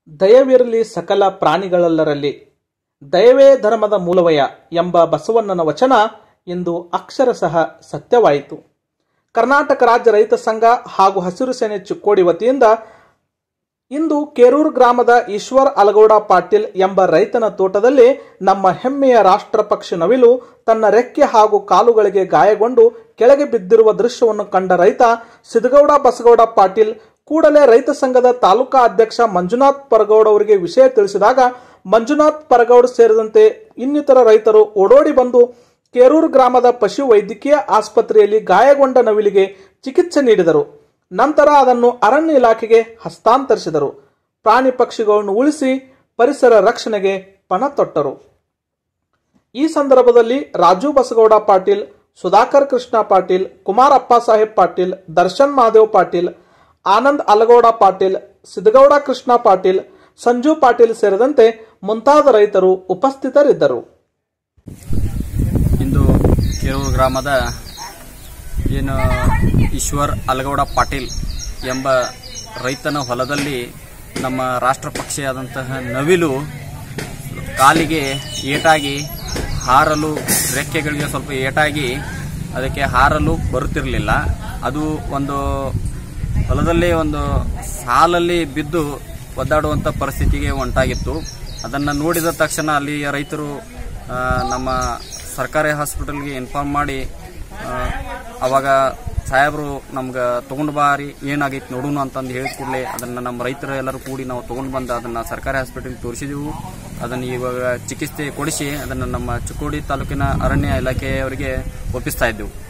ದಯವಿರಲಿ ಸಕಲ ಪ್ರಾಣಿಗಳೆಲ್ಲರಲ್ಲಿ ದಯವೇ ಧರ್ಮದ ಮೂಲವಯ ಎಂಬ ಬಸವಣ್ಣನ ವಚನ ಇಂದು ಅಕ್ಷರಶಃ ಸತ್ಯವಾಯಿತು ಕರ್ನಾಟಕ ರಾಜ್ಯ ರೈತ ಸಂಘ ಹಾಗೂ ಹಸಿರು ಸೇನೆ ಚಿಕ್ಕೋಡಿ ವತಿಯಿಂದ ಇಂದು ಕೇರೂರು ಗ್ರಾಮದ ಈಶ್ವರ್ ಅಲಗೌಡ ಪಾಟೀಲ್ ಎಂಬ ರೈತನ ತೋಟದಲ್ಲಿ ನಮ್ಮ ಹೆಮ್ಮೆಯ ರಾಷ್ಟ್ರ ಪಕ್ಷಿ ನವಿಲು ತನ್ನ ರೆಕ್ಕೆ ಹಾಗೂ ಕಾಲುಗಳಿಗೆ ಗಾಯಗೊಂಡು ಕೆಳಗೆ ಬಿದ್ದಿರುವ ದೃಶ್ಯವನ್ನು ಕಂಡ ರೈತ ಸಿದ್ದಗೌಡ ಬಸಗೌಡ ಪಾಟೀಲ್ ಕೂಡಲೇ ರೈತ ಸಂಘದ ತಾಲೂಕಾ ಅಧ್ಯಕ್ಷ ಮಂಜುನಾಥ್ ಪರಗೌಡ್ ಅವರಿಗೆ ವಿಷಯ ತಿಳಿಸಿದಾಗ ಮಂಜುನಾಥ್ ಪರಗೌಡ್ ಸೇರಿದಂತೆ ಇನ್ನಿತರ ರೈತರು ಓಡೋಡಿ ಬಂದು ಕೇರೂರು ಗ್ರಾಮದ ಪಶು ವೈದ್ಯಕೀಯ ಆಸ್ಪತ್ರೆಯಲ್ಲಿ ಗಾಯಗೊಂಡ ನವಿಲಿಗೆ ಚಿಕಿತ್ಸೆ ನೀಡಿದರು ನಂತರ ಅದನ್ನು ಅರಣ್ಯ ಇಲಾಖೆಗೆ ಹಸ್ತಾಂತರಿಸಿದರು ಪ್ರಾಣಿ ಪಕ್ಷಿಗಳನ್ನು ಉಳಿಸಿ ಪರಿಸರ ರಕ್ಷಣೆಗೆ ಪಣ ತೊಟ್ಟರು ಈ ಸಂದರ್ಭದಲ್ಲಿ ರಾಜು ಬಸಗೌಡ ಪಾಟೀಲ್ ಸುಧಾಕರ್ ಕೃಷ್ಣ ಪಾಟೀಲ್ ಕುಮಾರ್ ಅಪ್ಪ ಸಾಹೇಬ್ ಪಾಟೀಲ್ ದರ್ಶನ್ ಮಹಾದೇವ್ ಪಾಟೀಲ್ ಆನಂದ್ ಅಲಗೌಡ ಪಾಟೀಲ್ ಸಿದ್ದಗೌಡ ಕೃಷ್ಣ ಪಾಟೀಲ್ ಸಂಜು ಪಾಟೀಲ್ ಸೇರಿದಂತೆ ಮುಂತಾದ ರೈತರು ಉಪಸ್ಥಿತರಿದ್ದರು ಇಂದು ಕೇರೂರು ಗ್ರಾಮದ ಏನು ಈಶ್ವರ್ ಅಲಗೌಡ ಪಾಟೀಲ್ ಎಂಬ ರೈತನ ಹೊಲದಲ್ಲಿ ನಮ್ಮ ರಾಷ್ಟ್ರ ಪಕ್ಷಿಯಾದಂತಹ ನವಿಲು ಕಾಲಿಗೆ ಏಟಾಗಿ ಹಾರಲು ರೆಕ್ಕೆಗಳಿಗೆ ಸ್ವಲ್ಪ ಏಟಾಗಿ ಅದಕ್ಕೆ ಹಾರಲು ಬರುತ್ತಿರಲಿಲ್ಲ ಅದು ಒಂದು ಹೊಲದಲ್ಲಿ ಒಂದು ಸಾಲಲ್ಲಿ ಬಿದ್ದು ಒದ್ದಾಡುವಂಥ ಪರಿಸ್ಥಿತಿಗೆ ಉಂಟಾಗಿತ್ತು ಅದನ್ನು ನೋಡಿದ ತಕ್ಷಣ ಅಲ್ಲಿ ರೈತರು ಆ, ನಮ್ಮ ಸರ್ಕಾರಿ ಹಾಸ್ಪಿಟಲ್ಗೆ ಇನ್ಫಾರ್ಮ್ ಮಾಡಿ ಆ, ಅವಾಗ ಸಾಹೇಬರು ನಮ್ಗೆ ತೊಗೊಂಡು ಬಾರಿ ಏನಾಗೈತೆ ನೋಡೋಣ ಅಂತಂದು ಹೇಳಿದ ಕೂಡಲೇ ಅದನ್ನು ನಮ್ಮ ರೈತರು ಎಲ್ಲರೂ ಕೂಡಿ ನಾವು ತೊಗೊಂಡು ಬಂದು ಅದನ್ನು ಸರ್ಕಾರಿ ಹಾಸ್ಪಿಟಲ್ಗೆ ತೋರಿಸಿದೆವು ಅದನ್ನು ಇವಾಗ ಚಿಕಿತ್ಸೆ ಕೊಡಿಸಿ ಅದನ್ನು ನಮ್ಮ ಚಿಕ್ಕೋಡಿ ತಾಲೂಕಿನ ಅರಣ್ಯ ಇಲಾಖೆಯವರಿಗೆ ಒಪ್ಪಿಸ್ತಾ ಇದ್ದೆವು